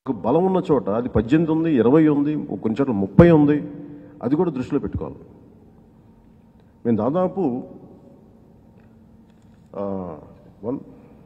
ఒక బలం ఉన్న చోట అది పద్దెనిమిది ఉంది ఇరవై ఉంది కొన్ని చోట్ల ముప్పై ఉంది అది కూడా దృష్టిలో పెట్టుకోవాలి మేము దాదాపు ఆ, వన్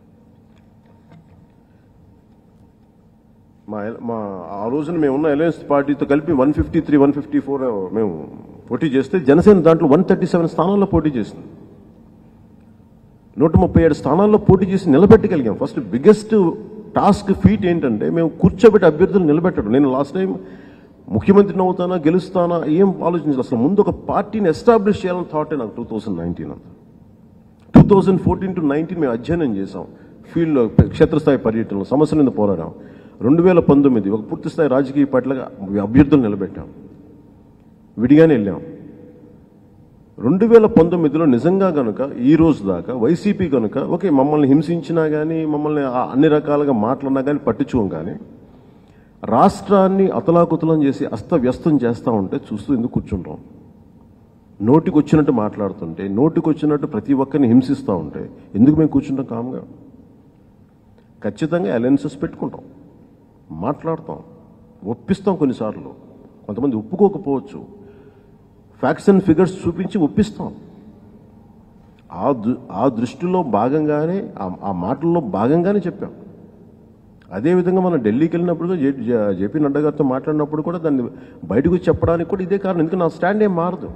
మా ఎల- మా ఆ రోజున మేము ఉన్న అలయన్స్ పార్టీతో కలిపి one fifty three one fifty four మేము పోటీ చేస్తే జనసేన దాంట్లో వన్ థర్టీ సెవెన్ స్థానాల్లో పోటీ చేసింది నూట ముప్పై ఏడు స్థానాల్లో పోటీ చేసి నిలబెట్టగలిగాం ఫస్ట్ బిగ్గెస్ట్ టాస్క్ ఫీట్ ఏంటంటే మేము కూర్చోబెట్టి అభ్యర్థులు నిలబెట్టడం నేను లాస్ట్ టైం ముఖ్యమంత్రిని అవుతానా గెలుస్తానా ఏం ఆలోచించాలి అసలు ముందు ఒక పార్టీని ఎస్టాబ్లిష్ చేయాలని థాటే నాకు టూ థౌసండ్ నైన్టీన్ అంతా two thousand fourteen to nineteen మేము అధ్యయనం చేసాం ఫీల్డ్లో క్షేత్రస్థాయి పర్యటనలో సమస్యల మీద పోరాడాం రెండు వేల పంతొమ్మిది ఒక పూర్తి స్థాయి రాజకీయ పార్టీలుగా అభ్యర్థులు నిలబెట్టాం విడిగానే వెళ్ళాం రెండు వేల పంతొమ్మిదిలో నిజంగా కనుక ఈ రోజు దాకా వైసీపీ కనుక ఓకే మమ్మల్ని హింసించినా కానీ మమ్మల్ని ఆ అన్ని రకాలుగా మాట్లాడినా కానీ పట్టించుకోం కానీ రాష్ట్రాన్ని అతలాకుతలం చేసి అస్తవ్యస్తం చేస్తూ ఉంటే చూస్తూ ఎందుకు కూర్చుంటాం నోటికి వచ్చినట్టు మాట్లాడుతుంటే నోటికి వచ్చినట్టు ప్రతి ఒక్కరిని హింసిస్తూ ఉంటే ఎందుకు మేము కూర్చుంటాం కామ్గా ఖచ్చితంగా అలయన్సెస్ పెట్టుకుంటాం మాట్లాడతాం ఒప్పిస్తాం కొన్నిసార్లు కొంతమంది ఒప్పుకోకపోవచ్చు ఫ్యాక్ట్స్ అండ్ ఫిగర్స్ చూపించి ఒప్పిస్తాం ఆ దృ- ఆ దృష్టిలో భాగంగానే ఆ- ఆ మాటల్లో భాగంగానే చెప్పాం అదేవిధంగా మనం ఢిల్లీకి వెళ్ళినప్పుడు జే జే- జేపీ నడ్డా గారితో మాట్లాడినప్పుడు కూడా దాన్ని బయటకు వచ్చి చెప్పడానికి కూడా ఇదే కారణం ఎందుకంటే నా స్టాండ్ ఏం మారదు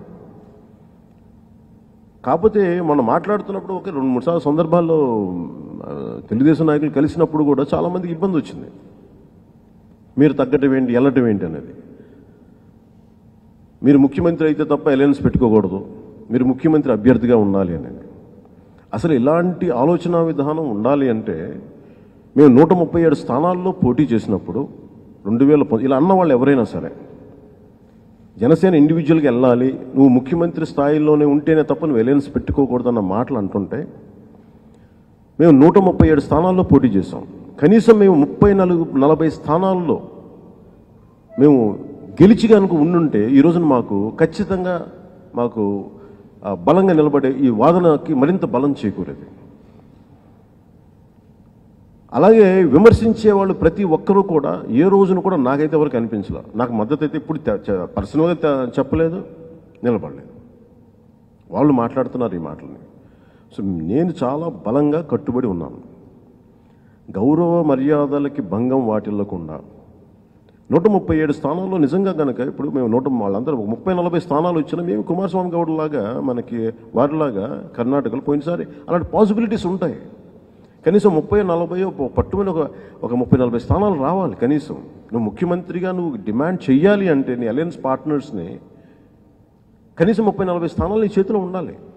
కాకపోతే మనం మాట్లాడుతున్నప్పుడు ఒక రెండు మూడు సార్లు సందర్భాల్లో ఆ, తెలుగుదేశం నాయకులు కలిసినప్పుడు కూడా చాలా మందికి ఇబ్బంది వచ్చింది మీరు తగ్గటం ఏంటి వెళ్ళటం ఏంటి అనేది మీరు ముఖ్యమంత్రి అయితే తప్ప అలయన్స్ పెట్టుకోకూడదు మీరు ముఖ్యమంత్రి అభ్యర్థిగా ఉండాలి అనేది అసలు ఇలాంటి ఆలోచన విధానం ఉండాలి అంటే మేము నూట ముప్పై ఏడు స్థానాల్లో పోటీ చేసినప్పుడు రెండు వేల పం- ఇలా అన్న వాళ్ళు ఎవరైనా సరే జనసేన ఇండివిజువల్గా వెళ్ళాలి నువ్వు ముఖ్యమంత్రి స్థాయిలోనే ఉంటేనే తప్ప నువ్వు ఎలయన్స్ పెట్టుకోకూడదన్న మాటలు అంటుంటే మేము నూట ముప్పై ఏడు స్థానాల్లో పోటీ చేసాం కనీసం మేము ముప్పై నలుగు నలభై స్థానాల్లో మేము గెలిచి కనుక ఉండుంటే ఈ రోజున మాకు ఖచ్చితంగా మాకు ఆ, బలంగా నిలబడే ఈ వాదనకి మరింత బలం చేకూరేది అలాగే విమర్శించే వాళ్ళు ప్రతి ఒక్కరూ కూడా ఏ రోజున కూడా నాకైతే ఎవరికి అనిపించలే నాకు మద్దతు అయితే ఇప్పుడు తె- చె- పర్సనల్గా తె- చెప్పలేదు నిలబడలేదు వాళ్ళు మాట్లాడుతున్నారు ఈ మాటలని సో నేను చాలా బలంగా కట్టుబడి ఉన్నాను గౌరవ మర్యాదలకి భంగం వాటిల్లకుండా నూట ముప్పై ఏడు స్థానాల్లో నిజంగా కనుక ఇప్పుడు మేము నూట వాళ్ళందరూ ఒక ముప్పై నలభై స్థానాలు వచ్చినా మేము కుమారస్వామి గౌడ్ లాగా మనకి వారిలాగా కర్ణాటకలో పోయినసారి అలాంటి పాసిబిలిటీస్ ఉంటాయి కనీసం ముప్పై నలభై పట్టుమని ఒక ఒక ముప్పై నలభై స్థానాలు రావాలి కనీసం నువ్వు ముఖ్యమంత్రిగా నువ్వు డిమాండ్ చెయ్యాలి అంటే నీ అలయన్స్ పార్ట్నర్స్ని కనీసం ముప్పై నలభై స్థానాలు నీ చేతిలో ఉండాలి